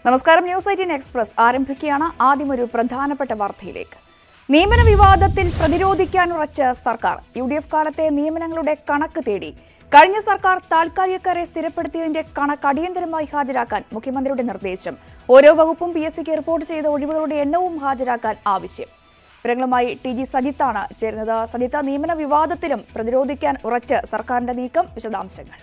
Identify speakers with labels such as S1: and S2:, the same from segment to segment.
S1: നമസ്കാരം news eighteen express ആരംഭിക്കുകയാണ് ആദ്യം ഒരു പ്രധാനപ്പെട്ട വാർത്തയിലേക്ക് നിയമന വിവാദത്തിൽ പ്രതിരോധിക്കാനുറച്ച് സർക്കാർ യു ഡി എഫ് കാലത്തെ നിയമനങ്ങളുടെ കണക്ക് തേടി കഴിഞ്ഞ സർക്കാർ താൽക്കാലികക്കാരെ സ്ഥിരപ്പെടുത്തിയതിന്റെ കണക്ക് അടിയന്തരമായി ഹാജരാക്കാൻ മുഖ്യമന്ത്രിയുടെ നിർദ്ദേശം ഓരോ വകുപ്പും പി എസ് സിക്ക് റിപ്പോർട്ട് ചെയ്ത ഒഴിവുകളുടെ എണ്ണവും ഹാജരാക്കാൻ ആവശ്യം വിവരങ്ങളുമായി ടി ജി സജിത്താണ് ചേരുന്നത് സജിത്ത നിയമന വിവാദത്തിലും പ്രതിരോധിക്കാൻ ഉറച്ച് സർക്കാരിന്റെ നീക്കം വിശദാംശങ്ങൾ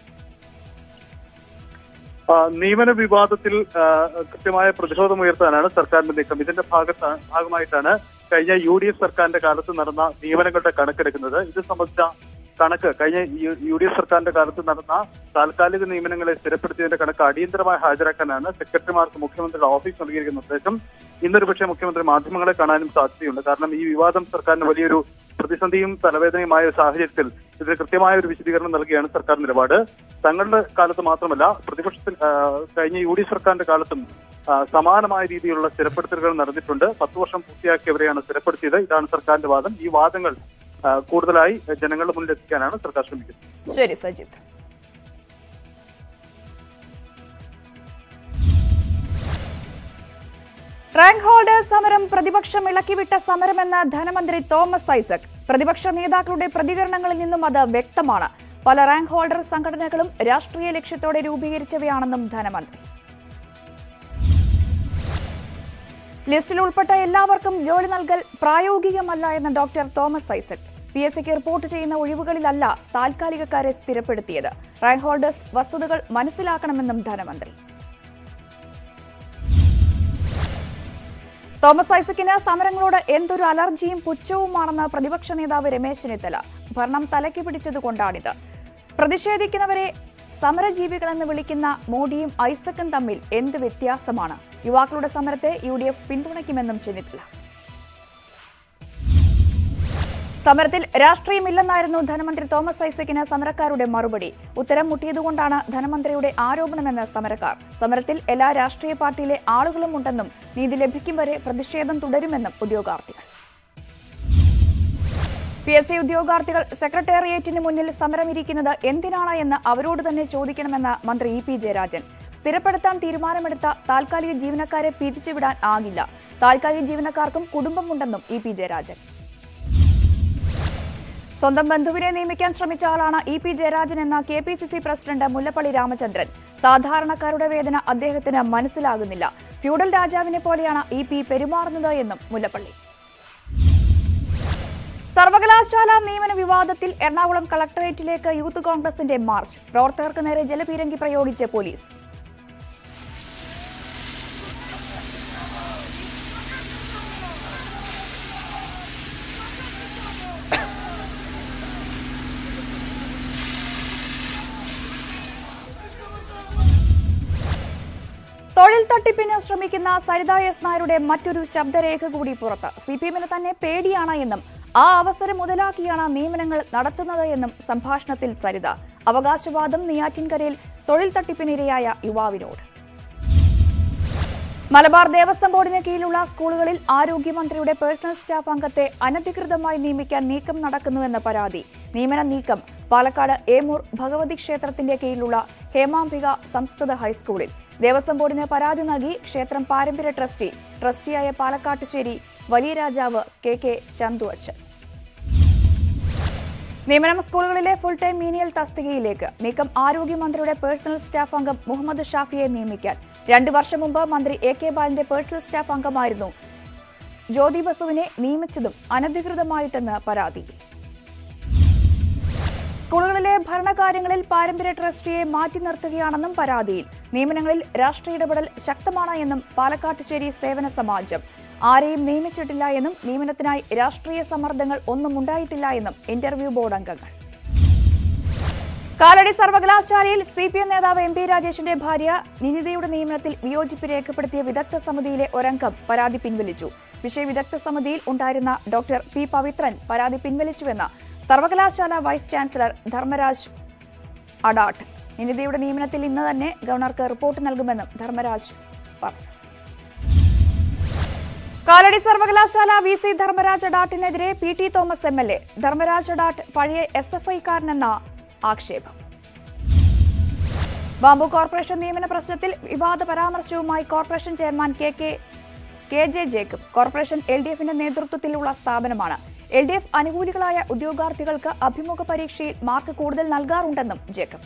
S2: ആ, നിയമന വിവാദത്തിൽ ആ, കൃത്യമായ പ്രതിരോധമുയർത്താനാണ് സർക്കാരിന്റെ നീക്കം ഇതിന്റെ ഭാഗത്ത് ഭാഗമായിട്ടാണ് കഴിഞ്ഞ യു ഡി എഫ് സർക്കാരിന്റെ കാലത്ത് നടന്ന നിയമനങ്ങളുടെ കണക്കെടുക്കുന്നത് ഇത് സംബന്ധിച്ച കണക്ക് കഴിഞ്ഞ യു- യു ഡി എഫ് സർക്കാരിന്റെ കാലത്ത് നടന്ന താൽക്കാലിക നിയമനങ്ങളെ സ്ഥിരപ്പെടുത്തിയതിന്റെ കണക്ക് അടിയന്തരമായി ഹാജരാക്കാനാണ് സെക്രട്ടറിമാർക്ക് മുഖ്യമന്ത്രിയുടെ ഓഫീസ് നൽകിയിരിക്കുന്ന നിർദ്ദേശം ഇന്നൊരു പക്ഷേ മുഖ്യമന്ത്രി മാധ്യമങ്ങളെ കാണാനും സാധ്യതയുണ്ട് കാരണം ഈ വിവാദം സർക്കാരിന് വലിയൊരു പ്രതിസന്ധിയും തലവേദനയുമായ ഒരു സാഹചര്യത്തിൽ ഇതിന് കൃത്യമായ ഒരു വിശദീകരണം നൽകിയാണ് സർക്കാർ നിലപാട് തങ്ങളുടെ കാലത്ത് മാത്രമല്ല പ്രതിപക്ഷത്തിൽ ആ, കഴിഞ്ഞ യു ഡി സർക്കാരിന്റെ കാലത്തും ആ, സമാനമായ രീതിയിലുള്ള സ്ഥിരപ്പെടുത്തലുകൾ നടന്നിട്ടുണ്ട് പത്ത് വർഷം പൂർത്തിയാക്കിയവരെയാണ് സ്ഥിരപ്പെടുത്തിയത് ഇതാണ് സർക്കാരിന്റെ വാദം ഈ വാദങ്ങൾ ആ, കൂടുതലായി ജനങ്ങളുടെ മുന്നിൽ എത്തിക്കാനാണ് സർക്കാർ ശ്രമിക്കുന്നത്
S1: ശരി സജിത്ത് റാങ്ക് ഹോൾഡേഴ്സ് സമരം പ്രതിപക്ഷം ഇളക്കിവിട്ട സമരമെന്ന് ധനമന്ത്രി തോമസ് ഐസക് പ്രതിപക്ഷ നേതാക്കളുടെ പ്രതികരണങ്ങളിൽ നിന്നും അത് വ്യക്തമാണ് പല റാങ്ക് ഹോൾഡർ സംഘടനകളും രാഷ്ട്രീയ ലക്ഷ്യത്തോടെ രൂപീകരിച്ചവയാണെന്നും ധനമന്ത്രി ലിസ്റ്റിൽ ഉൾപ്പെട്ട എല്ലാവർക്കും ജോലി നൽകൽ പ്രായോഗികമല്ല എന്ന് doctor Thomas Isaac P S സിക്ക് റിപ്പോർട്ട് ചെയ്യുന്ന ഒഴിവുകളിലല്ല താൽക്കാലികക്കാരെ സ്ഥിരപ്പെടുത്തിയത് റാങ്ക് ഹോൾഡേഴ്സ് വസ്തുതകൾ മനസ്സിലാക്കണമെന്നും ധനമന്ത്രി തോമസ് ഐസക്കിന് സമരങ്ങളോട് എന്തൊരു അലർജിയും പുച്ഛവുമാണെന്ന് പ്രതിപക്ഷ നേതാവ് രമേശ് ചെന്നിത്തല ഭരണം തലയ്ക്ക് പിടിച്ചതുകൊണ്ടാണിത് പ്രതിഷേധിക്കുന്നവരെ സമരജീവികളെന്ന് വിളിക്കുന്ന മോഡിയും ഐസക്കും തമ്മിൽ എന്ത് വ്യത്യാസമാണ് യുവാക്കളുടെ സമരത്തെ യു ഡി എഫ് പിന്തുണയ്ക്കുമെന്നും ചെന്നിത്തല സമരത്തിൽ രാഷ്ട്രീയമില്ലെന്നായിരുന്നു ധനമന്ത്രി തോമസ് ഐസക്കിന് സമരക്കാരുടെ മറുപടി ഉത്തരം മുട്ടിയതുകൊണ്ടാണ് ധനമന്ത്രിയുടെ ആരോപണമെന്ന് സമരക്കാർ സമരത്തിൽ എല്ലാ രാഷ്ട്രീയ പാർട്ടിയിലെ ആളുകളും ഉണ്ടെന്നും നീതി ലഭിക്കും വരെ പ്രതിഷേധം തുടരുമെന്നും ഉദ്യോഗാർത്ഥികൾ പി എസ് സി ഉദ്യോഗാർത്ഥികൾ സെക്രട്ടേറിയറ്റിന് മുന്നിൽ സമരമിരിക്കുന്നത് എന്തിനാണ് എന്ന് അവരോട് തന്നെ ചോദിക്കണമെന്ന് മന്ത്രി ഇ പി ജയരാജൻ സ്ഥിരപ്പെടുത്താൻ തീരുമാനമെടുത്ത താൽക്കാലിക ജീവനക്കാരെ പിരിച്ചുവിടാൻ ആകില്ല താൽക്കാലിക ജീവനക്കാർക്കും കുടുംബമുണ്ടെന്നും ഇ പി ജയരാജൻ സ്വന്തം ബന്ധുവിനെ നിയമിക്കാൻ ശ്രമിച്ച ആളാണ് ഇ പി ജയരാജൻ എന്ന K P C C president Mullappally Ramachandran സാധാരണക്കാരുടെ വേദന അദ്ദേഹത്തിന് മനസ്സിലാകുന്നില്ല ഫ്യൂഡൽ രാജാവിനെ പോലെയാണ് ഇ പി പെരുമാറുന്നത് എന്നും മുല്ലപ്പള്ളി സർവകലാശാല നിയമന വിവാദത്തിൽ എറണാകുളം കളക്ടറേറ്റിലേക്ക് യൂത്ത് കോൺഗ്രസിന്റെ മാർച്ച് പ്രവർത്തകർക്ക് നേരെ ജലപീരങ്കി പ്രയോഗിച്ച് പോലീസ് തൊഴിൽ തട്ടിപ്പിന് ശ്രമിക്കുന്ന സരിത എസ് നായരുടെ മറ്റൊരു ശബ്ദരേഖ കൂടി പുറത്ത് സി പി എമ്മിന് തന്നെ പേടിയാണ് എന്നും ആ അവസരം മുതലാക്കിയാണ് നിയമനങ്ങൾ നടത്തുന്നത് എന്നും സംഭാഷണത്തിൽ സരിത അവകാശവാദം നെയ്യാറ്റിൻകരയിൽ തൊഴിൽ തട്ടിപ്പിനിരയായ യുവാവിനോട് മലബാർ ദേവസ്വം ബോർഡിന് കീഴിലുള്ള സ്കൂളുകളിൽ ആരോഗ്യമന്ത്രിയുടെ പേഴ്സണൽ സ്റ്റാഫ് അംഗത്തെ അനധികൃതമായി നിയമിക്കാൻ നീക്കം നടക്കുന്നുവെന്ന പരാതി നിയമന നീക്കം പാലക്കാട് ഏമൂർ ഭഗവതി ക്ഷേത്രത്തിന്റെ കീഴിലുള്ള ഹേമാംബിക സംസ്കൃത ഹൈസ്കൂളിൽ ദേവസ്വം ബോർഡിന് പരാതി നൽകി ക്ഷേത്രം പാരമ്പര്യ ട്രസ്റ്റി ട്രസ്റ്റിയായ പാലക്കാട്ടുശ്ശേരി വലിയ രാജാവ് കെ കെ ചന്തു അച്ഛൻ നിയമനം സ്കൂളുകളിലെ ഫുൾ ടൈം മീനിയൽ തസ്തികയിലേക്ക് നീക്കം ആരോഗ്യമന്ത്രിയുടെ പേഴ്സണൽ സ്റ്റാഫ് അംഗം മുഹമ്മദ് ഷാഫിയെ നിയമിക്കാൻ രണ്ടു വർഷം മുമ്പ് മന്ത്രി എ കെ ബാലിന്റെ പേഴ്സണൽ സ്റ്റാഫ് അംഗമായിരുന്നു ജ്യോതി ബസുവിനെ നിയമിച്ചതും അനധികൃതമായിട്ടെന്ന് പരാതി സ്കൂളുകളിലെ ഭരണകാര്യങ്ങളിൽ പാരമ്പര്യ ട്രസ്റ്റിയെ മാറ്റി നിർത്തുകയാണെന്നും പരാതിയിൽ നിയമനങ്ങളിൽ രാഷ്ട്രീയ ഇടപെടൽ ശക്തമാണ് എന്നും പാലക്കാട്ടുശ്ശേരി സേവന സമാജം ആരെയും നിയമിച്ചിട്ടില്ല എന്നും നിയമനത്തിനായി രാഷ്ട്രീയ സമ്മർദ്ദങ്ങൾ ഒന്നും ഉണ്ടായിട്ടില്ല എന്നും ഇന്റർവ്യൂ ബോർഡ് അംഗങ്ങൾ കാലടി സർവകലാശാലയിൽ സി പി എം നേതാവ് എം പി രാജേഷിന്റെ ഭാര്യ നിനിതയുടെ നിയമനത്തിൽ വിയോജിപ്പ് രേഖപ്പെടുത്തിയ വിദഗ്ധ സമിതിയിലെ ഒരംഗം പരാതി പിൻവലിച്ചു വിഷയ വിദഗ്ധ സമിതിയിൽ ഉണ്ടായിരുന്ന ഡോക്ടർ പി പവിത്രൻ പരാതി പിൻവലിച്ചുവെന്ന് സർവകലാശാല വൈസ് ചാൻസലർ ധർമ്മരാജ് അഡാട്ട് നിനിതയുടെ നിയമനത്തിൽ ഇന്ന് തന്നെ ഗവർണർക്ക് റിപ്പോർട്ട് നൽകുമെന്നും ധർമ്മരാജ് പറഞ്ഞു കാലടി സർവകലാശാല വി സി ധർമ്മരാജ് അഡാട്ടിനെതിരെ P T Thomas M L A Dharmaraj Adat പഴയ എസ് എഫ് ഐക്കാരനെന്ന ആക്ഷേപം ബാംബു കോർപ്പറേഷൻ നിയമന പ്രശ്നത്തിൽ വിവാദ പരാമർശവുമായി corporation chairman K K K J Jacob corporation L D എഫിന്റെ നേതൃത്വത്തിലുള്ള സ്ഥാപനമാണ് എൽ ഡി എഫ് അനുകൂലികളായ ഉദ്യോഗാർത്ഥികൾക്ക് അഭിമുഖ പരീക്ഷയിൽ മാർക്ക് കൂടുതൽ നൽകാറുണ്ടെന്നും ജേക്കബ്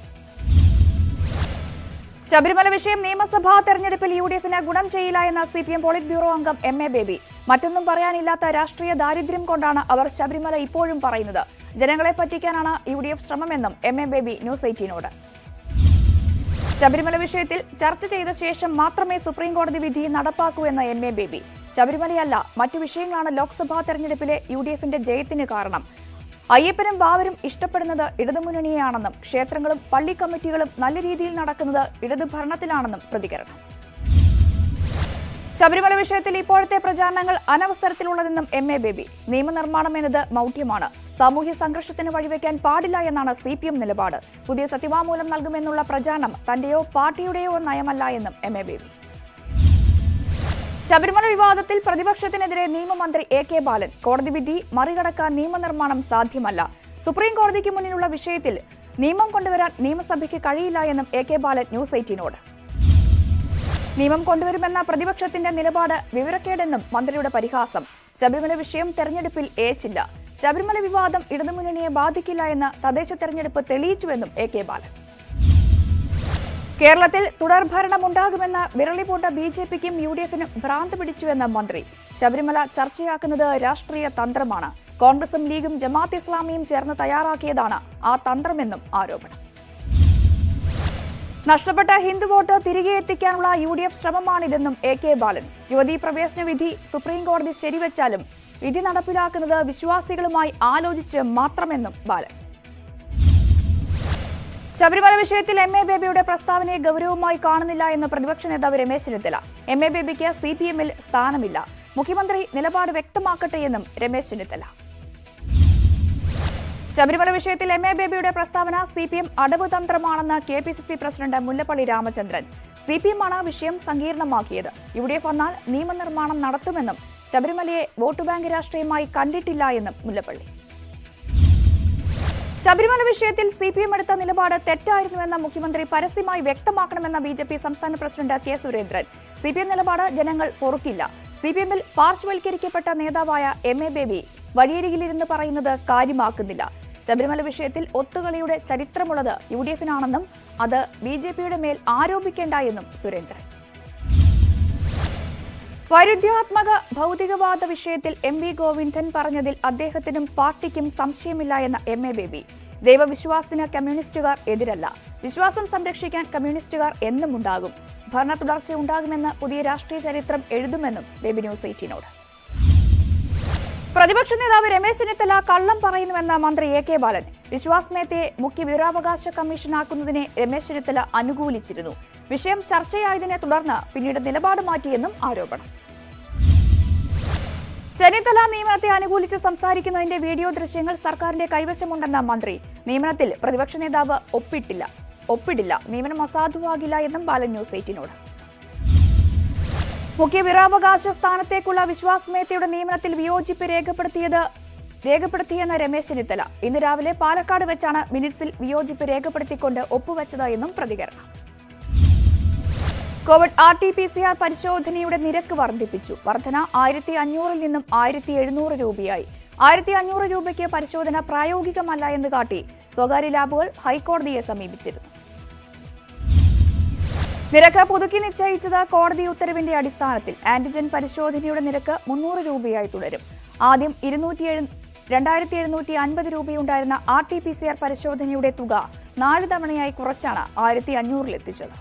S1: ശബരിമല വിഷയം നിയമസഭാ തെരഞ്ഞെടുപ്പിൽ യു ഡി എഫിന് ഗുണം ചെയ്യില്ല എന്ന C P M polit bureau അംഗം എം എ ബേബി മറ്റൊന്നും പറയാനില്ലാത്ത രാഷ്ട്രീയ ദാരിദ്ര്യം കൊണ്ടാണ് അവർ ശബരിമല ഇപ്പോഴും പറയുന്നത് ജനങ്ങളെ പറ്റിക്കാനാണ് യു ഡി എഫ് ശ്രമമെന്നും എം എ ബേബി ന്യൂസ് എയ്റ്റീനോട് ശബരിമല വിഷയത്തിൽ ചർച്ച ചെയ്ത ശേഷം മാത്രമേ സുപ്രീം കോടതി വിധി നടപ്പാക്കൂ എന്ന എം എ ബേബി ശബരിമലയല്ല മറ്റു വിഷയങ്ങളാണ് ലോക്സഭാ തെരഞ്ഞെടുപ്പിലെ യു ഡി എഫിന്റെ ജയത്തിന് കാരണം അയ്യപ്പനും ബാവരും ഇഷ്ടപ്പെടുന്നത് ഇടതുമുന്നണിയെയാണെന്നും ക്ഷേത്രങ്ങളും പള്ളി കമ്മിറ്റികളും നല്ല രീതിയിൽ നടക്കുന്നത് ഇടതു ഭരണത്തിലാണെന്നും പ്രതികരണം ശബരിമല വിഷയത്തിൽ ഇപ്പോഴത്തെ പ്രചാരണങ്ങൾ അനവസരത്തിലുള്ളതെന്നും എം എ ബേബി നിയമനിർമ്മാണം എന്നത് മൗഢ്യമാണ് സാമൂഹ്യ സംഘർഷത്തിന് വഴിവെക്കാൻ പാടില്ല എന്നാണ് സി പി എം നിലപാട് പുതിയ സത്യവാങ്മൂലം നൽകുമെന്നുള്ള പ്രചാരണം തന്റെയോ പാർട്ടിയുടെയോ നയമല്ല എന്നും എം എ ബേബി ശബരിമല വിവാദത്തിൽ പ്രതിപക്ഷത്തിനെതിരെ നിയമമന്ത്രി എ കെ ബാലൻ കോടതി വിധി മറികടക്കാൻ നിയമനിർമ്മാണം സാധ്യമല്ല സുപ്രീം കോടതിക്ക് മുന്നിലുള്ള വിഷയത്തിൽ നിയമം കൊണ്ടുവരാൻ നിയമസഭയ്ക്ക് കഴിയില്ല എന്നും എ കെ ബാലൻ ന്യൂസ് എയ്റ്റീനോട് നിയമം കൊണ്ടുവരുമെന്ന പ്രതിപക്ഷത്തിന്റെ നിലപാട് വിവരക്കേടെന്നും മന്ത്രിയുടെ പരിഹാസം ശബരിമല വിഷയം തെരഞ്ഞെടുപ്പിൽ ഏച്ചില്ല ശബരിമല വിവാദം ഇടതുമുന്നണിയെ ബാധിക്കില്ല എന്ന് തദ്ദേശ തെരഞ്ഞെടുപ്പ് തെളിയിച്ചുവെന്നും എ കെ ബാലൻ കേരളത്തിൽ തുടർഭരണമുണ്ടാകുമെന്ന് വിരളിപൂട്ട ബി ജെ പിക്കും യു ഡി എഫിനും ഭ്രാന്ത് പിടിച്ചുവെന്ന മന്ത്രി ശബരിമല ചർച്ചയാക്കുന്നത് രാഷ്ട്രീയ തന്ത്രമാണ് കോൺഗ്രസും ലീഗും ജമാഅത്ത് ഇസ്ലാമിയും ചേർന്ന് തയ്യാറാക്കിയതാണ് ആ തന്ത്രമെന്നും ആരോപണം നഷ്ടപ്പെട്ട ഹിന്ദു വോട്ട് തിരികെ എത്തിക്കാനുള്ള യു ഡി എഫ് ശ്രമമാണിതെന്നും എ കെ ബാലൻ യുവതീ പ്രവേശന വിധി സുപ്രീം കോടതി ശരിവെച്ചാലും വിധി നടപ്പിലാക്കുന്നത് വിശ്വാസികളുമായി ആലോചിച്ച് മാത്രമെന്നും ബാലൻ ശബരിമല വിഷയത്തിൽ എം എ ബേബിയുടെ പ്രസ്താവനയെ ഗൗരവമായി കാണുന്നില്ല എന്ന് പ്രതിപക്ഷ നേതാവ് രമേശ് ചെന്നിത്തല എം എ ബേബിക്ക് സി പി എമ്മിൽ സ്ഥാനമില്ല മുഖ്യമന്ത്രി നിലപാട് വ്യക്തമാക്കട്ടെ എന്നും രമേശ് ചെന്നിത്തല ശബരിമല വിഷയത്തിൽ എം എ ബേബിയുടെ പ്രസ്താവന സി പി എം അടവ് തന്ത്രമാണെന്ന് K P C C president Mullappally Ramachandran C P എമ്മാണ് വിഷയം സങ്കീർണമാക്കിയത് യു ഡി എഫ് വന്നാൽ നിയമനിർമ്മാണം നടത്തുമെന്നും ശബരിമലയെ വോട്ട് ബാങ്ക് രാഷ്ട്രീയമായി കണ്ടിട്ടില്ല എന്നും മുല്ലപ്പള്ളി ശബരിമല വിഷയത്തിൽ സി പി എം എടുത്ത നിലപാട് തെറ്റായിരുന്നുവെന്ന മുഖ്യമന്ത്രി പരസ്യമായി വ്യക്തമാക്കണമെന്ന ബി ജെ പി സംസ്ഥാന president K Surendran C P M നിലപാട് ജനങ്ങൾ പൊറുക്കില്ല സി പി എമ്മിൽ പാർശ്വവൽക്കരിക്കപ്പെട്ട നേതാവായ എം എ ബേബി വഴിയരികിലിരുന്ന് പറയുന്നത് കാര്യമാക്കുന്നില്ല ശബരിമല വിഷയത്തിൽ ഒത്തുകളിയുടെ ചരിത്രമുള്ളത് യു ഡി എഫിനാണെന്നും അത് ബി ജെ പിയുടെ മേൽ ആരോപിക്കേണ്ട എന്നും സുരേന്ദ്രൻ വൈരുദ്ധ്യാത്മക ഭൗതികവാദ വിഷയത്തിൽ എം വി ഗോവിന്ദൻ പറഞ്ഞതിൽ അദ്ദേഹത്തിനും പാർട്ടിക്കും സംശയമില്ല എന്ന എം എ ബേബി ദൈവവിശ്വാസത്തിന് കമ്മ്യൂണിസ്റ്റുകാർ എതിരല്ല വിശ്വാസം സംരക്ഷിക്കാൻ കമ്മ്യൂണിസ്റ്റുകാർ എന്നും ഉണ്ടാകും ഭരണ തുടർച്ച ഉണ്ടാകുമെന്ന് പുതിയ രാഷ്ട്രീയ ചരിത്രം എഴുതുമെന്നും ബേബി ന്യൂസ് എയ്റ്റീനോട് പ്രതിപക്ഷ നേതാവ് രമേശ് ചെന്നിത്തല കള്ളം പറയുന്നുവെന്ന മന്ത്രി എ കെ ബാലൻ വിശ്വാസ് മേത്തയെ മുഖ്യ വിവരാവകാശ കമ്മീഷനാക്കുന്നതിനെ രമേശ് ചെന്നിത്തല അനുകൂലിച്ചിരുന്നു വിഷയം ചർച്ചയായതിനെ തുടർന്ന് പിന്നീട് നിലപാട് മാറ്റിയെന്നും ആരോപണം ചെന്നിത്തല നിയമനത്തെ അനുകൂലിച്ച് സംസാരിക്കുന്നതിന്റെ വീഡിയോ ദൃശ്യങ്ങൾ സർക്കാരിന്റെ കൈവശമുണ്ടെന്ന മന്ത്രി നിയമനത്തിൽ പ്രതിപക്ഷ നേതാവ് ഒപ്പിട്ടില്ല ഒപ്പിടില്ല നിയമനം അസാധുവാകില്ല എന്നും ബാലൻ ന്യൂസ് എയ്റ്റിനോട് മുഖ്യ വിവരാവകാശ സ്ഥാനത്തേക്കുള്ള വിശ്വാസ് മേത്തയുടെ നിയമനത്തിൽ വിയോജിപ്പ് രേഖപ്പെടുത്തിയത് രേഖപ്പെടുത്തിയെന്ന രമേശ് ചെന്നിത്തല ഇന്ന് രാവിലെ പാലക്കാട് വെച്ചാണ് മിനിറ്റ്സിൽ വിയോജിപ്പ് രേഖപ്പെടുത്തിക്കൊണ്ട് ഒപ്പുവെച്ചത് എന്നും പ്രതികരണം Covid R T P C R പരിശോധനയുടെ നിരക്ക് വർദ്ധിപ്പിച്ചു വർധന ആയിരത്തി അഞ്ഞൂറിൽ നിന്നും ആയിരത്തി എഴുന്നൂറ് രൂപയായി ആയിരത്തി അഞ്ഞൂറ് രൂപയ്ക്ക് പരിശോധന പ്രായോഗികമല്ല എന്ന് കാട്ടി സ്വകാര്യ ലാബുകൾ ഹൈക്കോടതിയെ സമീപിച്ചിരുന്നു നിരക്ക് പുതുക്കി നിശ്ചയിച്ചത് കോടതി ഉത്തരവിന്റെ അടിസ്ഥാനത്തിൽ ആന്റിജൻ പരിശോധനയുടെ നിരക്ക് മുന്നൂറ് രൂപയായി തുടരും ആദ്യം ഇരുന്നൂറ്റി എഴു രണ്ടായിരത്തി എഴുന്നൂറ്റി അൻപത് രൂപയുണ്ടായിരുന്ന R T P C R പരിശോധനയുടെ തുക നാല് തവണയായി കുറച്ചാണ് ആയിരത്തി അഞ്ഞൂറിലെത്തിച്ചത്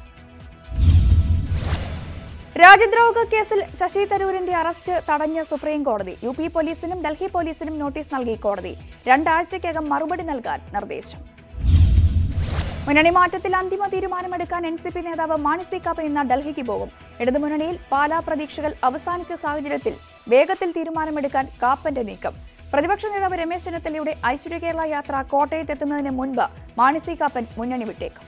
S1: രാജ്യദ്രോഹ കേസിൽ ശശി തരൂരിന്റെ അറസ്റ്റ് തടഞ്ഞ സുപ്രീം കോടതി യു പി പോലീസിനും ഡൽഹി പോലീസിനും നോട്ടീസ് നൽകി കോടതി രണ്ടാഴ്ചയ്ക്കകം മറുപടി നൽകാൻ നിർദ്ദേശം മുന്നണി മാറ്റത്തിൽ അന്തിമ തീരുമാനമെടുക്കാൻ എൻ സി പി നേതാവ് മാണി സി കാപ്പൻ ഇന്ന് ഡൽഹിക്ക് പോകും ഇടതുമുന്നണിയിൽ പാലാ പ്രതീക്ഷകൾ അവസാനിച്ച സാഹചര്യത്തിൽ വേഗത്തിൽ തീരുമാനമെടുക്കാൻ കാപ്പന്റെ നീക്കം പ്രതിപക്ഷ നേതാവ് രമേശ് ചെന്നിത്തലയുടെ ഐശ്വര്യ കേരള യാത്ര കോട്ടയത്തെത്തുന്നതിന് മുൻപ് മാണി സി കാപ്പൻ മുന്നണി വിട്ടേക്കും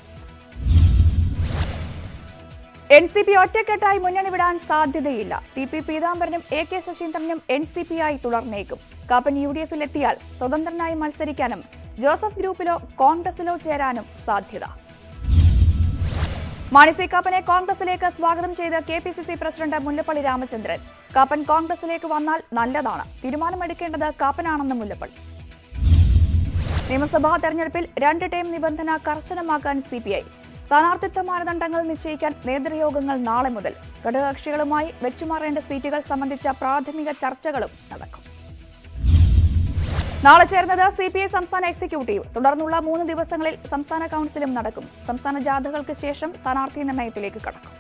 S1: എൻ സി പി ഒറ്റക്കെട്ടായി മുന്നണി വിടാൻ സാധ്യതയില്ല ടി പി പീതാംബരനും എ കെ ശശീന്ദ്രനും എൻ സി പി ആയി തുടർന്നേക്കും കാപ്പൻ യു ഡി എഫിലെത്തിയാൽ സ്വതന്ത്രനായി മത്സരിക്കാനും ജോസഫ് ഗ്രൂപ്പിലോ കോൺഗ്രസിലോ ചേരാനും സാധ്യത മാണി സി കാപ്പനെ കോൺഗ്രസിലേക്ക് സ്വാഗതം ചെയ്ത് K P C C president Mullappally Ramachandran Kappan കോൺഗ്രസിലേക്ക് വന്നാൽ നല്ലതാണ് തീരുമാനമെടുക്കേണ്ടത് കാപ്പനാണെന്ന് മുല്ലപ്പള്ളി നിയമസഭാ തെരഞ്ഞെടുപ്പിൽ രണ്ട് ടൈം നിബന്ധന കർശനമാക്കാൻ സി പി ഐ സ്ഥാനാർത്ഥിത്വ മാനദണ്ഡങ്ങൾ നിശ്ചയിക്കാൻ നേതൃയോഗങ്ങൾ നാളെ മുതൽ ഘടകകക്ഷികളുമായി വെച്ചുമാറേണ്ട സീറ്റുകൾ സംബന്ധിച്ച പ്രാഥമിക ചർച്ചകളും നടക്കും നാളെ ചേർന്നത് സി പി ഐ സംസ്ഥാന എക്സിക്യൂട്ടീവ് തുടർന്നുള്ള മൂന്ന് ദിവസങ്ങളിൽ സംസ്ഥാന കൌൺസിലും നടക്കും സംസ്ഥാന ജാഥകൾക്ക് ശേഷം സ്ഥാനാർത്ഥി നിർണയത്തിലേക്ക് കടക്കും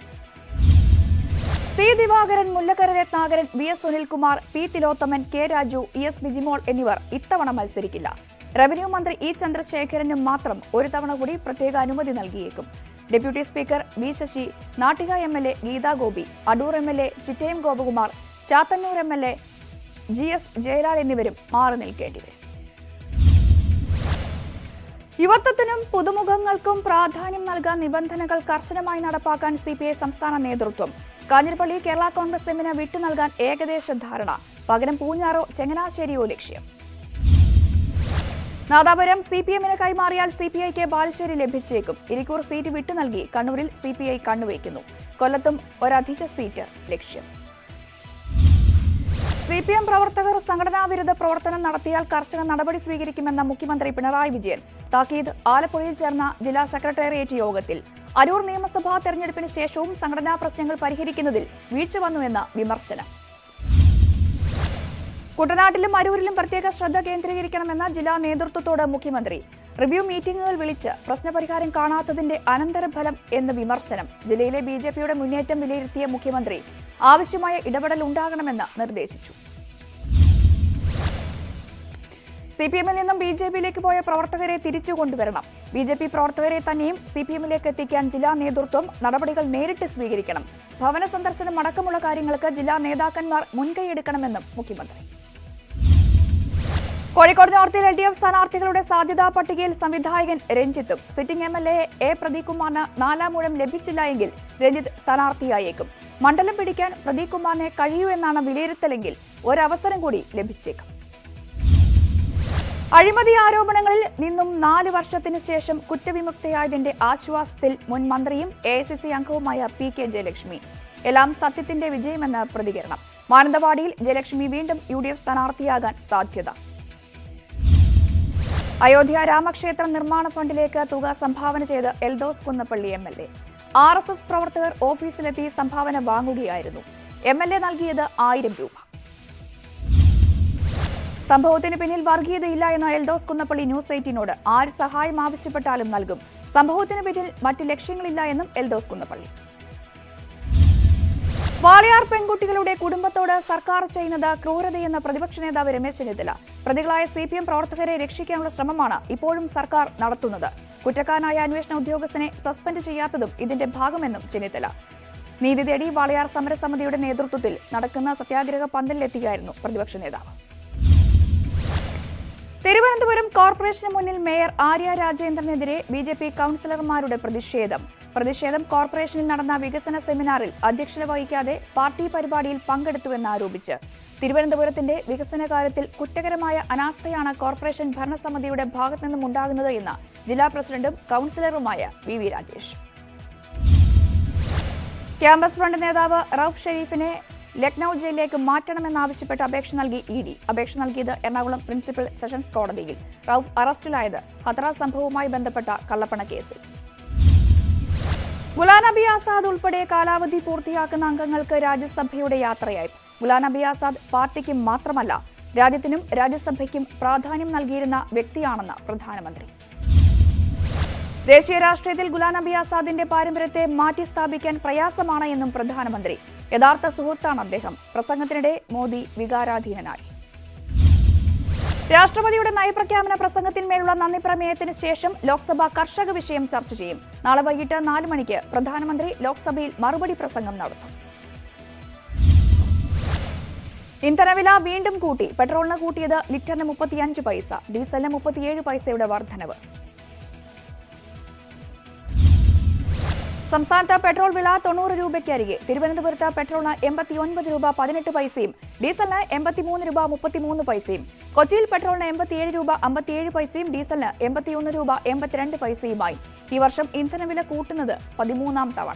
S1: C Divakaran Mullakkara Ratnakaran V S Sunilkumar P Thilothaman K Raju E S Bijimol എന്നിവർ ഇത്തവണ മത്സരിക്കില്ല റവന്യൂ മന്ത്രി ഇ ചന്ദ്രശേഖരനും മാത്രം ഒരു തവണ കൂടി പ്രത്യേക അനുമതി നൽകിയേക്കും deputy speaker V Sasi Nattika M L A Geetha Gopi Adoor M L A Chittayam Gopakumar Chathannoor M L A G S Jayalal എന്നിവരും മാറി നിൽക്കേണ്ടി വരും യുവത്വത്തിനും പുതുമുഖങ്ങൾക്കും പ്രാധാന്യം നൽകാൻ നിബന്ധനകൾ കർശനമായി നടപ്പാക്കാൻ സി പി ഐ സംസ്ഥാന നേതൃത്വം കാഞ്ഞിരപ്പള്ളി കേരള കോൺഗ്രസ് എമ്മിന് വിട്ടു നൽകാൻ ഏകദേശ ധാരണ പകരം പൂഞ്ഞാറോ ചങ്ങനാശ്ശേരിയോ ലക്ഷ്യം നാദാപുരം സി പി എമ്മിന് കൈമാറിയാൽ സി പി ഐക്ക് ബാലുശ്ശേരി ലഭിച്ചേക്കും ഇരിക്കൂർ സീറ്റ് വിട്ടു നൽകി കണ്ണൂരിൽ സി പി ഐ കണ്ണുവയ്ക്കുന്നു കൊല്ലത്തും ഒരധിക സീറ്റ് ലക്ഷ്യം സി പി എം പ്രവർത്തകർ സംഘടനാ വിരുദ്ധ പ്രവർത്തനം നടത്തിയാൽ കർശന നടപടി സ്വീകരിക്കുമെന്ന മുഖ്യമന്ത്രി പിണറായി വിജയൻ താക്കീത് ആലപ്പുഴയിൽ ചേർന്ന ജില്ലാ സെക്രട്ടേറിയറ്റ് യോഗത്തിൽ അരൂർ നിയമസഭാ തെരഞ്ഞെടുപ്പിന് ശേഷവും സംഘടനാ പ്രശ്നങ്ങൾ പരിഹരിക്കുന്നതിൽ വീഴ്ച വന്നുവെന്ന വിമർശനം കുട്ടനാട്ടിലും അരൂരിലും പ്രത്യേക ശ്രദ്ധ കേന്ദ്രീകരിക്കണമെന്ന ജില്ലാ നേതൃത്വത്തോട് മുഖ്യമന്ത്രി റിവ്യൂ മീറ്റിംഗുകൾ വിളിച്ച് പ്രശ്നപരിഹാരം കാണാത്തതിന്റെ അനന്തരഫലം എന്ന് വിമർശനം ജില്ലയിലെ ബി ജെ പിയുടെ മുന്നേറ്റം വിലയിരുത്തിയ മുഖ്യമന്ത്രി ആവശ്യമായ ഇടപെടൽ ഉണ്ടാകണമെന്ന് നിർദ്ദേശിച്ചു സി പി എമ്മിൽ നിന്നും ബി ജെ പിയിലേക്ക് പോയ പ്രവർത്തകരെ തിരിച്ചു കൊണ്ടുവരണം ബി ജെ പി പ്രവർത്തകരെ തന്നെയും സി പി എമ്മിലേക്ക് എത്തിക്കാൻ ജില്ലാ നേതൃത്വം നടപടികൾ നേരിട്ട് സ്വീകരിക്കണം ഭവന സന്ദർശനം അടക്കമുള്ള കാര്യങ്ങൾക്ക് ജില്ലാ നേതാക്കന്മാർ മുൻകൈയെടുക്കണമെന്നും മുഖ്യമന്ത്രി കോഴിക്കോട് നോർത്തിൽ എൽ ഡി എഫ് സ്ഥാനാർത്ഥികളുടെ സാധ്യതാ പട്ടികയിൽ സംവിധായകൻ രഞ്ജിത്തും sitting M L A A Pradeep കുമാറിന് നാലാം ഊഴം ലഭിച്ചില്ല എങ്കിൽ രഞ്ജിത്ത് സ്ഥാനാർത്ഥിയായേക്കും മണ്ഡലം പിടിക്കാൻ പ്രദീപ് കുമാറിനെ കഴിയൂ എന്നാണ് വിലയിരുത്തലെങ്കിൽ ഒരവസരം കൂടി ലഭിച്ചേക്കും അഴിമതി ആരോപണങ്ങളിൽ നിന്നും നാല് വർഷത്തിനു ശേഷം കുറ്റവിമുക്തയായതിന്റെ ആശ്വാസത്തിൽ മുൻ മന്ത്രിയും എ ഐ സി സി അംഗവുമായ പി കെ ജയലക്ഷ്മി എല്ലാം സത്യത്തിന്റെ വിജയമെന്ന് പ്രതികരണം മാനന്തവാടിയിൽ ജയലക്ഷ്മി വീണ്ടും യു ഡി എഫ് സ്ഥാനാർത്ഥിയാകാൻ സാധ്യത അയോധ്യ രാമക്ഷേത്ര നിർമ്മാണ ഫണ്ടിലേക്ക് തുക സംഭാവന ചെയ്ത് Eldhose Kunnappilly M L A R S S പ്രവർത്തകർ ഓഫീസിലെത്തി സംഭാവന വാങ്ങുകയായിരുന്നു എം എൽ എ നൽകിയത് ആയിരം രൂപ സംഭവത്തിന് പിന്നിൽ വർഗീയതയില്ല എന്ന എൽദോസ് കുന്നപ്പള്ളി ന്യൂസ് എയ്റ്റീനോട് ആര് സഹായം ആവശ്യപ്പെട്ടാലും നൽകും സംഭവത്തിന് പിന്നിൽ മറ്റ് ലക്ഷ്യങ്ങളില്ല എന്നും എൽദോസ് കുന്നപ്പള്ളി വാളയാർ പെൺകുട്ടികളുടെ കുടുംബത്തോട് സർക്കാർ ചെയ്യുന്നത് ക്രൂരതയെന്ന് പ്രതിപക്ഷ നേതാവ് രമേശ് ചെന്നിത്തല പ്രതികളായ സി പി എം പ്രവർത്തകരെ രക്ഷിക്കാനുള്ള ശ്രമമാണ് ഇപ്പോഴും സർക്കാർ നടത്തുന്നത് കുറ്റക്കാരനായ അന്വേഷണ ഉദ്യോഗസ്ഥനെ സസ്പെൻഡ് ചെയ്യാത്തതും ഇതിന്റെ ഭാഗമെന്നും ചെന്നിത്തല നീതി തേടി വാളയാർ സമരസമിതിയുടെ നേതൃത്വത്തിൽ നടക്കുന്ന സത്യാഗ്രഹ പന്തലിലെത്തിയായിരുന്നു പ്രതിപക്ഷ നേതാവ് തിരുവനന്തപുരം കോർപ്പറേഷന് മുന്നിൽ മേയർ ആര്യ രാജേന്ദ്രനെതിരെ ബി ജെ പി കൌൺസിലർമാരുടെ പ്രതിഷേധം പ്രതിഷേധം കോർപ്പറേഷനിൽ നടന്ന വികസന സെമിനാറിൽ അധ്യക്ഷത വഹിക്കാതെ പാർട്ടി പരിപാടിയിൽ പങ്കെടുത്തുവെന്നാരോപിച്ച് തിരുവനന്തപുരത്തിന്റെ വികസന കാര്യത്തിൽ കുറ്റകരമായ അനാസ്ഥയാണ് കോർപ്പറേഷൻ ഭരണസമിതിയുടെ ഭാഗത്തു നിന്നും ഉണ്ടാകുന്നത് എന്ന് ജില്ലാ പ്രസിഡന്റും കൌൺസിലറുമായ V V Rajesh campus front നേതാവ് റൌഫ് ഷെരീഫിനെ ലക്നൌ ജയിലിലേക്ക് മാറ്റണമെന്നാവശ്യപ്പെട്ട് അപേക്ഷ നൽകി ഇ ഡി അപേക്ഷ നൽകിയത് എറണാകുളം പ്രിൻസിപ്പൽ സെഷൻസ് കോടതിയിൽ റൌഫ് അറസ്റ്റിലായത് ഹത്രാസ് സംഭവവുമായി ബന്ധപ്പെട്ട കള്ളപ്പണ കേസിൽ ഗുലാം നബി ആസാദ് ഉൾപ്പെടെ കാലാവധി പൂർത്തിയാക്കുന്ന അംഗങ്ങൾക്ക് രാജ്യസഭയുടെ യാത്രയായി ഗുലാം നബി ആസാദ് പാർട്ടിക്കും മാത്രമല്ല രാജ്യത്തിനും രാജ്യസഭയ്ക്കും പ്രാധാന്യം നൽകിയിരുന്ന വ്യക്തിയാണെന്ന് പ്രധാനമന്ത്രി ദേശീയ രാഷ്ട്രീയത്തിൽ ഗുലാം നബി ആസാദിന്റെ പാരമ്പര്യത്തെ മാറ്റി സ്ഥാപിക്കാൻ പ്രയാസമാണ് എന്നും പ്രധാനമന്ത്രി യഥാർത്ഥ സുഹൃത്താണ് അദ്ദേഹം പ്രസംഗത്തിനിടെ മോദി വികാരാധീനനായി രാഷ്ട്രപതിയുടെ നയപ്രഖ്യാപന പ്രസംഗത്തിന്മേലുള്ള നന്ദി പ്രമേയത്തിന് ശേഷം ലോക്സഭ കർഷക വിഷയം ചർച്ച ചെയ്യും നാളെ വൈകിട്ട് നാല് മണിക്ക് പ്രധാനമന്ത്രി ലോക്സഭയിൽ മറുപടി പ്രസംഗം നടത്തും ഇന്ധനവില വീണ്ടും കൂട്ടി പെട്രോളിന് കൂട്ടിയത് ലിറ്ററിന് മുപ്പത്തിയഞ്ച് പൈസ ഡീസലിന് മുപ്പത്തിയേഴ് പൈസയുടെ വർധനവ് സംസ്ഥാനത്ത് പെട്രോൾ വില തൊണ്ണൂറ് രൂപയ്ക്ക് അരികെ തിരുവനന്തപുരത്ത് പെട്രോളിന് എൺപത്തിയൊൻപത് രൂപ പതിനെട്ട് പൈസയും ഡീസലിന് എൺപത്തിമൂന്ന് രൂപ മുപ്പത്തിമൂന്ന് പൈസയും കൊച്ചിയിൽ പെട്രോളിന് എൺപത്തിയേഴ് രൂപ അമ്പത്തിയേഴ് പൈസയും ഡീസലിന് എൺപത്തിയൊന്ന് രൂപ എൺപത്തിരണ്ട് പൈസയുമായി ഈ വർഷം ഇന്ധനവില കൂട്ടുന്നത് പതിമൂന്നാം തവണ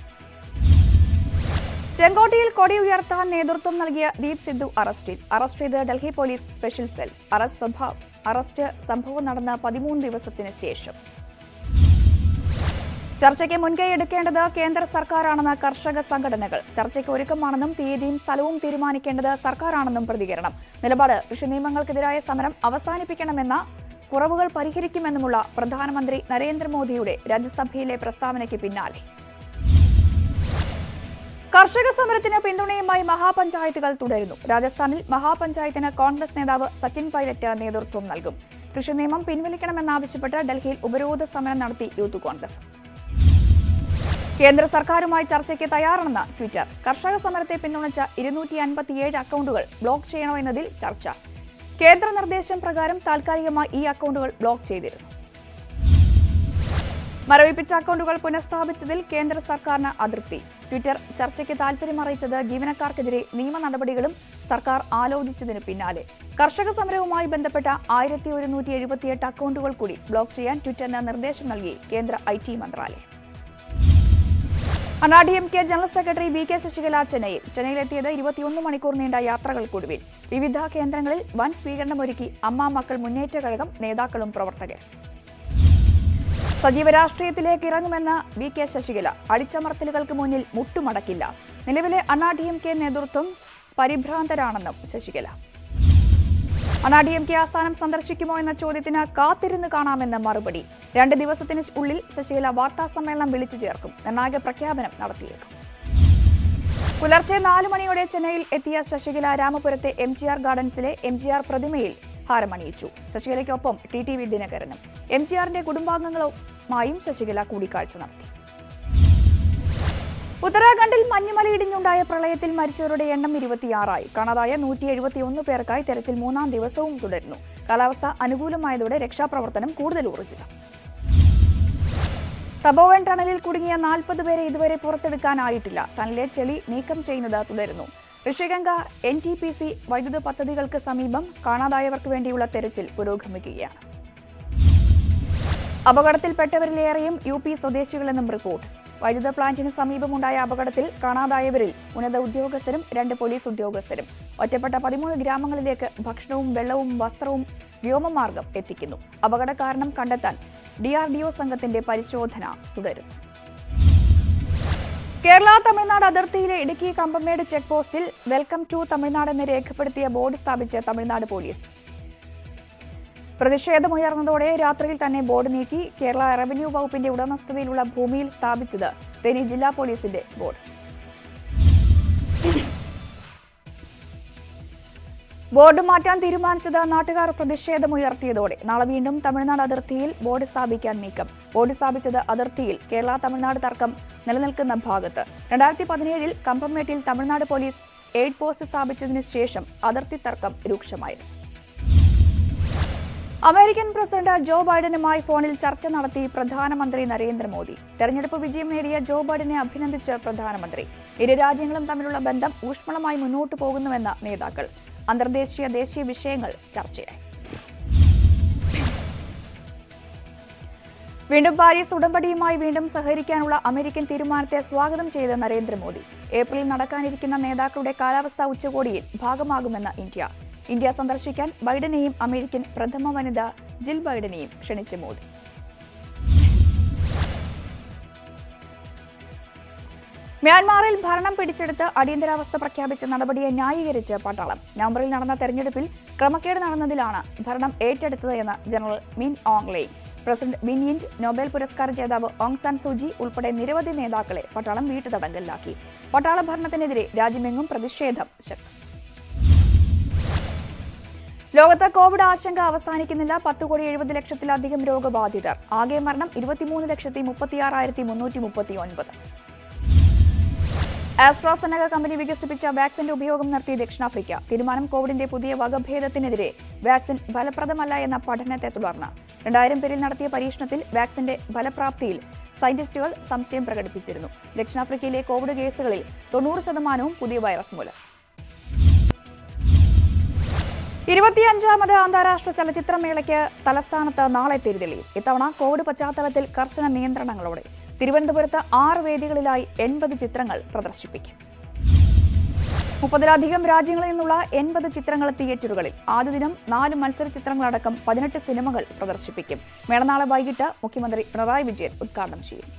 S1: ചെങ്കോട്ടയിൽ കൊടി ഉയർത്താൻ നേതൃത്വം നൽകിയ ദീപ് സിദ്ധു അറസ്റ്റിൽ അറസ്റ്റ് ചെയ്ത് Delhi police special cell arrest സംഭവ അറസ്റ്റ് സംഭവം നടന്ന പതിമൂന്ന് ദിവസത്തിന് ശേഷം ചർച്ചയ്ക്ക് മുൻകൈ എടുക്കേണ്ടത് കേന്ദ്ര സർക്കാരാണെന്ന് കർഷക സംഘടനകൾ ചർച്ചയ്ക്ക് ഒരുക്കമാണെന്നും തീയതിയും സ്ഥലവും തീരുമാനിക്കേണ്ടത് സർക്കാരാണെന്നും പ്രതികരണം നിലപാട് കൃഷി നിയമങ്ങൾക്കെതിരായ സമരം അവസാനിപ്പിക്കണമെന്ന കുറവുകൾ പരിഹരിക്കുമെന്നുമുള്ള പ്രധാനമന്ത്രി നരേന്ദ്രമോദിയുടെ രാജ്യസഭയിലെ പ്രസ്താവനയ്ക്ക് പിന്നാലെ കർഷക സമരത്തിന് പിന്തുണയുമായി മഹാപഞ്ചായത്തുകൾ തുടരുന്നു രാജസ്ഥാനിൽ മഹാപഞ്ചായത്തിന് കോൺഗ്രസ് നേതാവ് സച്ചിൻ പൈലറ്റ് നേതൃത്വം നൽകും കൃഷി നിയമം പിൻവലിക്കണമെന്നാവശ്യപ്പെട്ട് ഡൽഹിയിൽ ഉപരോധ സമരം നടത്തി യൂത്ത് കോൺഗ്രസ് കേന്ദ്ര സർക്കാരുമായി ചർച്ചയ്ക്ക് തയ്യാറാണെന്ന് ട്വിറ്റർ കർഷക സമരത്തെ പിന്തുണച്ച ഇരുന്നൂറ്റി അൻപത്തിയേഴ് അക്കൗണ്ടുകൾ ബ്ലോക്ക് ചെയ്യണോ എന്നതിൽ ചർച്ച കേന്ദ്ര നിർദ്ദേശം പ്രകാരം താൽക്കാലികമായി ഈ അക്കൗണ്ടുകൾ ബ്ലോക്ക് ചെയ്തിരുന്നു മരവിപ്പിച്ച അക്കൗണ്ടുകൾ പുനഃസ്ഥാപിച്ചതിൽ കേന്ദ്ര സർക്കാരിന് അതൃപ്തി ട്വിറ്റർ ചർച്ചയ്ക്ക് താൽപര്യം അറിയിച്ചത് ജീവനക്കാർക്കെതിരെ നിയമ നടപടികളും സർക്കാർ ആലോചിച്ചതിന് പിന്നാലെ കർഷക സമരവുമായി ബന്ധപ്പെട്ട ആയിരത്തി ഒരുന്നൂറ്റി എഴുപത്തിയെട്ട് അക്കൗണ്ടുകൾ കൂടി ബ്ലോക്ക് ചെയ്യാൻ ട്വിറ്ററിന് നിർദ്ദേശം നൽകി കേന്ദ്ര ഐ ടി മന്ത്രാലയം Anna D M K general secretary V K Sasikala ചെന്നൈയിൽ ചെന്നൈയിലെത്തിയത് ഇരുപത്തിയൊന്ന് മണിക്കൂർ നീണ്ട യാത്രകൾക്കൊടുവിൽ വിവിധ കേന്ദ്രങ്ങളിൽ വൻ സ്വീകരണമൊരുക്കി അമ്മ മക്കൾ മുന്നേറ്റ കഴകം നേതാക്കളും പ്രവർത്തകരും സജീവ രാഷ്ട്രീയത്തിലേക്ക് ഇറങ്ങുമെന്ന വി കെ ശശികല അടിച്ചമർത്തലുകൾക്ക് മുന്നിൽ മുട്ടുമടക്കില്ല നിലവിലെ അണ്ണാ ഡി എം കെ നേതൃത്വം പരിഭ്രാന്തരാണെന്നും ശശികല അണ്ണാ ഡി എം കെ ആസ്ഥാനം സന്ദർശിക്കുമോ എന്ന ചോദ്യത്തിന് കാത്തിരുന്ന് കാണാമെന്ന മറുപടി രണ്ട് ദിവസത്തിന് ഉള്ളിൽ ശശികല വാർത്താ സമ്മേളനം വിളിച്ചു ചേർക്കും നിർണായക പ്രഖ്യാപനം നടത്തിയേക്കും പുലർച്ചെ നാല് മണിയോടെ ചെന്നൈയിൽ എത്തിയ ശശികല രാമപുരത്തെ എം ജി ആർ ഗാർഡൻസിലെ എം ജി ആർ പ്രതിമയിൽ ഹാരമണിയിച്ചു ശശികലയ്ക്കൊപ്പം ടി ടി വി ദിനകരനും എം ജി ആറിന്റെ കുടുംബാംഗങ്ങളുമായും ശശികല കൂടിക്കാഴ്ച നടത്തി ഉത്തരാഖണ്ഡിൽ മഞ്ഞുമലയിടിഞ്ഞുണ്ടായ പ്രളയത്തിൽ മരിച്ചവരുടെ എണ്ണം ഇരുപത്തിയാറായി കാണാതായ നൂറ്റി എഴുപത്തിയൊന്ന് പേർക്കായി തെരച്ചിൽ മൂന്നാം ദിവസവും തുടരുന്നു കാലാവസ്ഥ അനുകൂലമായതോടെ രക്ഷാപ്രവർത്തനം കൂടുതൽ ഊർജിതം തപോവൻ ടണലിൽ കുടുങ്ങിയ നാൽപ്പത് പേരെ ഇതുവരെ പുറത്തെടുക്കാനായിട്ടില്ല ടണലിലെ ചെളി നീക്കം ചെയ്യുന്നത് തുടരുന്നു Rishiganga N T P C വൈദ്യുത പദ്ധതികൾക്ക് സമീപം കാണാതായവർക്ക് വേണ്ടിയുള്ള തെരച്ചിൽ പുരോഗമിക്കുകയാണ് അപകടത്തിൽപ്പെട്ടവരിലേറെയും യു പി സ്വദേശികളെന്നും റിപ്പോർട്ട് വൈദ്യുത പ്ലാന്റിന് സമീപമുണ്ടായ അപകടത്തിൽ കാണാതായവരിൽ ഉന്നത ഉദ്യോഗസ്ഥരും രണ്ട് പോലീസ് ഉദ്യോഗസ്ഥരും ഒറ്റപ്പെട്ട പതിമൂന്ന് ഗ്രാമങ്ങളിലേക്ക് ഭക്ഷണവും വെള്ളവും വസ്ത്രവും വ്യോമമാർഗം എത്തിക്കുന്നു അപകട കാരണം കണ്ടെത്താൻ ഡിആർഡിഒ സംഘത്തിന്റെ പരിശോധന തുടരും കേരള തമിഴ്നാട് അതിർത്തിയിലെ ഇടുക്കി കമ്പമേട് ചെക്ക് പോസ്റ്റിൽ വെൽക്കം ടു തമിഴ്നാട് എന്ന് രേഖപ്പെടുത്തിയ ബോർഡ് സ്ഥാപിച്ച് തമിഴ്നാട് പോലീസ് പ്രതിഷേധമുയർന്നതോടെ രാത്രിയിൽ തന്നെ ബോർഡ് നീക്കി കേരള റവന്യൂ വകുപ്പിന്റെ ഉടമസ്ഥതയിലുള്ള ഭൂമിയിൽ സ്ഥാപിച്ചത് തേനി ജില്ലാ പോലീസിന്റെ ബോർഡ് ബോർഡ് മാറ്റാൻ തീരുമാനിച്ചത് നാട്ടുകാർ പ്രതിഷേധമുയർത്തിയതോടെ നാളെ വീണ്ടും തമിഴ്നാട് അതിർത്തിയിൽ ബോർഡ് സ്ഥാപിക്കാൻ നീക്കം ബോർഡ് സ്ഥാപിച്ചത് അതിർത്തിയിൽ കേരള തമിഴ്നാട് തർക്കം നിലനിൽക്കുന്ന ഭാഗത്ത് രണ്ടായിരത്തി പതിനേഴിൽ കമ്പംമേട്ടിൽ തമിഴ്നാട് പോലീസ് എയ്ഡ് പോസ്റ്റ് സ്ഥാപിച്ചതിന് ശേഷം അതിർത്തി തർക്കം രൂക്ഷമായിരുന്നു അമേരിക്കൻ പ്രസിഡന്റ് ജോ ബൈഡനുമായി ഫോണിൽ ചർച്ച നടത്തി പ്രധാനമന്ത്രി നരേന്ദ്രമോദി തെരഞ്ഞെടുപ്പ് വിജയം നേടിയ ജോ ബൈഡനെ അഭിനന്ദിച്ച് പ്രധാനമന്ത്രി ഇരു രാജ്യങ്ങളും തമ്മിലുള്ള ബന്ധം ഊഷ്മളമായി മുന്നോട്ടു പോകുന്നുവെന്ന നേതാക്കൾ അന്തർദേശീയ ദേശീയ വിഷയങ്ങൾ ചർച്ചയായി വീണ്ടും പാരീസ് ഉടമ്പടിയുമായി വീണ്ടും സഹകരിക്കാനുള്ള അമേരിക്കൻ തീരുമാനത്തെ സ്വാഗതം ചെയ്ത നരേന്ദ്രമോദി ഏപ്രിലിൽ നടക്കാനിരിക്കുന്ന നേതാക്കളുടെ കാലാവസ്ഥാ ഉച്ചകോടിയിൽ ഭാഗമാകുമെന്ന് ഇന്ത്യ ഇന്ത്യ സന്ദർശിക്കാൻ ബൈഡനെയും അമേരിക്കൻ പ്രഥമ വനിത ജിൽ ബൈഡനെയും ക്ഷണിച്ച് മോദി മ്യാൻമാറിൽ ഭരണം പിടിച്ചെടുത്ത് അടിയന്തരാവസ്ഥ പ്രഖ്യാപിച്ച നടപടിയെ ന്യായീകരിച്ച് പട്ടാളം നവംബറിൽ നടന്ന തെരഞ്ഞെടുപ്പിൽ ക്രമക്കേട് നടന്നതിലാണ് ഭരണം ഏറ്റെടുത്തത് എന്ന് ജനറൽ മിൻ ഓങ് ലെയ് പ്രസിഡന്റ് വിൻയിന്റ് നൊബേൽ പുരസ്കാര ജേതാവ് ഓങ് സാൻ സൂചി ഉൾപ്പെടെ നിരവധി നേതാക്കളെ പട്ടാളം വീട്ടുതടങ്കലിലാക്കി പട്ടാള ഭരണത്തിനെതിരെ രാജ്യമെങ്ങും പ്രതിഷേധം ശക്തം ലോകത്ത് കോവിഡ് ആശങ്ക അവസാനിക്കുന്നില്ല പത്ത് കോടി എഴുപത് ലക്ഷത്തിലധികം രോഗബാധിതർ ആകെ മരണം ഇരുപത്തിമൂന്ന് ലക്ഷത്തി മുപ്പത്തിയാറായിരത്തി മുന്നൂറ്റി മുപ്പത്തി ഒൻപത് ആസ്ട്രാസെനക കമ്പനി വികസിപ്പിച്ച വാക്സിന്റെ ഉപയോഗം നടത്തി ദക്ഷിണാഫ്രിക്ക തീരുമാനം കോവിഡിന്റെ പുതിയ വകഭേദത്തിനെതിരെ വാക്സിൻ ഫലപ്രദമല്ല എന്ന പഠനത്തെ തുടർന്ന് രണ്ടായിരം പേരിൽ നടത്തിയ പരീക്ഷണത്തിൽ വാക്സിന്റെ ഫലപ്രാപ്തിയിൽ സയന്റിസ്റ്റുകൾ സംശയം പ്രകടിപ്പിച്ചിരുന്നു ദക്ഷിണാഫ്രിക്കയിലെ കോവിഡ് കേസുകളിൽ തൊണ്ണൂറ് ശതമാനവും പുതിയ വൈറസ് മൂലം ഇരുപത്തിയഞ്ചാമത് അന്താരാഷ്ട്ര ചലച്ചിത്രമേളയ്ക്ക് തലസ്ഥാനത്ത് നാളെ തിരിതെളിയും ഇത്തവണ കോവിഡ് പശ്ചാത്തലത്തിൽ കർശന നിയന്ത്രണങ്ങളോടെ തിരുവനന്തപുരത്ത് ആറ് വേദികളിലായി എൺപത് ചിത്രങ്ങൾ പ്രദർശിപ്പിക്കും മുപ്പതിലധികം രാജ്യങ്ങളിൽ നിന്നുള്ള എൺപത് ചിത്രങ്ങൾ തിയേറ്ററുകളിൽ ആദ്യ ദിനം നാല് മത്സര ചിത്രങ്ങളടക്കം പതിനെട്ട് സിനിമകൾ പ്രദർശിപ്പിക്കും മേള നാളെ വൈകിട്ട് മുഖ്യമന്ത്രി പിണറായി വിജയൻ ഉദ്ഘാടനം ചെയ്യും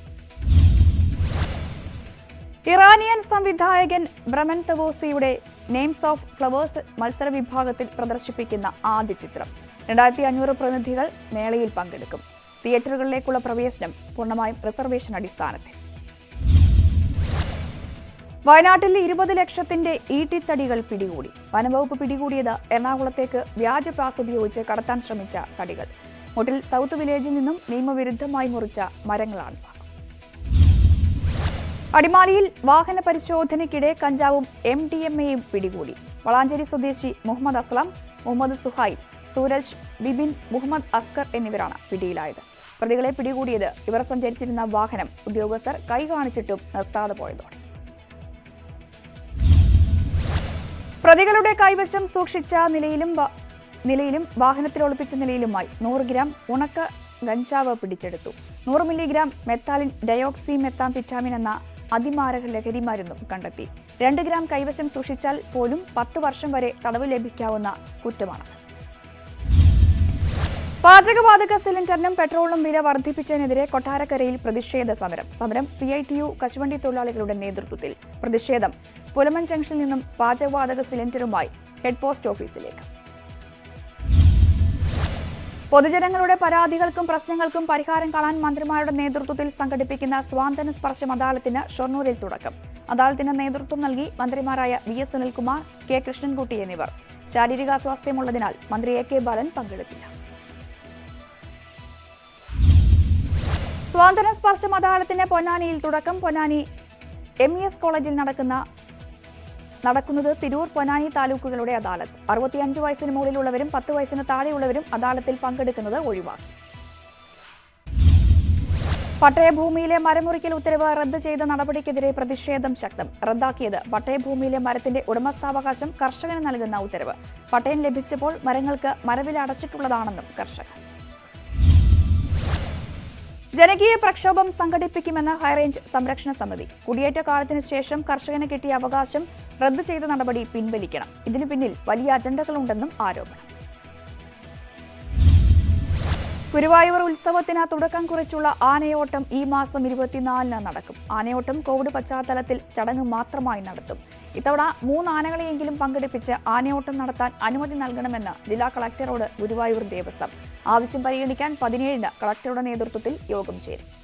S1: ഇറാനിയൻ സംവിധായകൻ ബ്രമൻ തവോസിയുടെ നെയിംസ് ഓഫ് ഫ്ലവേഴ്സ് മത്സര വിഭാഗത്തിൽ പ്രദർശിപ്പിക്കുന്ന ആദ്യ ചിത്രം രണ്ടായിരത്തി അഞ്ഞൂറ് പ്രതിനിധികൾ മേളയിൽ പങ്കെടുക്കും തിയേറ്ററുകളിലേക്കുള്ള പ്രവേശനം പൂർണ്ണമായും റിസർവേഷൻ അടിസ്ഥാനത്തിൽ വയനാട്ടിൽ ഇരുപത് ലക്ഷത്തിന്റെ ഈട്ടിത്തടികൾ പിടികൂടി വനംവകുപ്പ് പിടികൂടിയത് എറണാകുളത്തേക്ക് വ്യാജ പാസ് ഉപയോഗിച്ച് കടത്താൻ ശ്രമിച്ച തടികൾ മുട്ടിൽ സൗത്ത് വില്ലേജിൽ നിന്നും നിയമവിരുദ്ധമായി മുറിച്ച മരങ്ങളാണിവ അടിമാലിയിൽ വാഹന പരിശോധനയ്ക്കിടെ കഞ്ചാവും എം ഡി എം എയും പിടികൂടി വളാഞ്ചേരി സ്വദേശി മുഹമ്മദ് അസ്ലാം മുഹമ്മദ് സുഹൈൽ സൂരജ് ബിബിൻ മുഹമ്മദ് അസ്കർ എന്നിവരാണ് പിടിയിലായത് പ്രതികളെ പിടികൂടിയത് ഇവർ സഞ്ചരിച്ചിരുന്ന വാഹനം ഉദ്യോഗസ്ഥർ കൈ കാണിച്ചിട്ടും നിർത്താതെ പോയതോടെ പ്രതികളുടെ കൈവശം സൂക്ഷിച്ച നിലയിലും വ- നിലയിലും വാഹനത്തിൽ ഒളിപ്പിച്ച നിലയിലുമായി നൂറ് ഗ്രാം ഉണക്ക ഗഞ്ചാവ് പിടിച്ചെടുത്തു നൂറ് മില്ലിഗ്രാം മെത്താലിൻ ഡയോക്സി മെത്താംഫിറ്റാമിൻ എന്ന അതിമാരക ലഹരി മരുന്നും കണ്ടെത്തി രണ്ട് ഗ്രാം കൈവശം സൂക്ഷിച്ചാൽ പോലും പത്ത് വർഷം വരെ തടവ് ലഭിക്കാവുന്ന കുറ്റമാണ് പാചകവാതക സിലിണ്ടറിനും പെട്രോളിനും വില വർദ്ധിപ്പിച്ചതിനെതിരെ കൊട്ടാരക്കരയിൽ പ്രതിഷേധ സമരം സമരം സി ഐ ടി യു കശുവണ്ടി തൊഴിലാളികളുടെ നേതൃത്വത്തിൽ പ്രതിഷേധം പുലമൻ ജംഗ്ഷനിൽ നിന്നും പാചകവാതക സിലിണ്ടറുമായി ഹെഡ് പോസ്റ്റ് ഓഫീസിലേക്ക് പൊതുജനങ്ങളുടെ പരാതികൾക്കും പ്രശ്നങ്ങൾക്കും പരിഹാരം കാണാൻ മന്ത്രിമാരുടെ നേതൃത്വത്തിൽ സംഘടിപ്പിക്കുന്ന സ്വാന്തന സ്പർശം അദാലത്തിന് ഷൊർണൂരിൽ തുടക്കം അദാലത്തിന് നേതൃത്വം നൽകി മന്ത്രിമാരായ V S Sunilkumar K Krishnankutty എന്നിവർ ശാരീരികാസ്വാസ്ഥ്യമുള്ളതിനാൽ മന്ത്രി എ കെ ബാലൻ പങ്കെടുത്തില്ല സ്വാതന്ത്ര്യ സ്പർശം അദാലത്തിന് പൊന്നാനിയിൽ തുടക്കം പൊന്നാനി എം ഇ എസ് കോളേജിൽ നടക്കുന്ന നടക്കുന്നത് തിരൂർ പൊന്നാനി താലൂക്കുകളുടെ അദാലത്ത് അറുപത്തിയഞ്ച് വയസ്സിന് മുകളിലുള്ളവരും പത്ത് വയസ്സിന് താഴെയുള്ളവരും അദാലത്തിൽ പങ്കെടുക്കുന്നത് ഒഴിവാക്കി പട്ടയഭൂമിയിലെ മരമുറിക്കൽ ഉത്തരവ് റദ്ദ് ചെയ്ത നടപടിക്കെതിരെ പ്രതിഷേധം ശക്തം റദ്ദാക്കിയത് പട്ടയഭൂമിയിലെ മരത്തിന്റെ ഉടമസ്ഥാവകാശം കർഷകന് നൽകുന്ന ഉത്തരവ് പട്ടയം ലഭിച്ചപ്പോൾ മരങ്ങൾക്ക് മരവില അടച്ചിട്ടുള്ളതാണെന്നും കർഷകർ ജനകീയ പ്രക്ഷോഭം സംഘടിപ്പിക്കുമെന്ന് ഹൈറേഞ്ച് സംരക്ഷണ സമിതി കുടിയേറ്റ കാലത്തിന് ശേഷം കർഷകന് കിട്ടിയ അവകാശം റദ്ദു ചെയ്ത നടപടി പിൻവലിക്കണം ഇതിനു പിന്നിൽ വലിയ അജണ്ടകളുണ്ടെന്നും ആരോപണം ഗുരുവായൂർ ഉത്സവത്തിന് തുടക്കം കുറിച്ചുള്ള ആനയോട്ടം ഈ മാസം ഇരുപത്തിനാലിന് നടക്കും ആനയോട്ടം കോവിഡ് പശ്ചാത്തലത്തിൽ ചടങ്ങ് മാത്രമായി നടത്തും ഇത്തവണ മൂന്ന് ആനകളെയെങ്കിലും പങ്കെടുപ്പിച്ച് ആനയോട്ടം നടത്താൻ അനുമതി നൽകണമെന്ന് ജില്ലാ കളക്ടറോട് ഗുരുവായൂർ ദേവസ്വം ആവശ്യം പരിഗണിക്കാൻ പതിനേഴിന് കളക്ടറുടെ നേതൃത്വത്തിൽ യോഗം ചേരും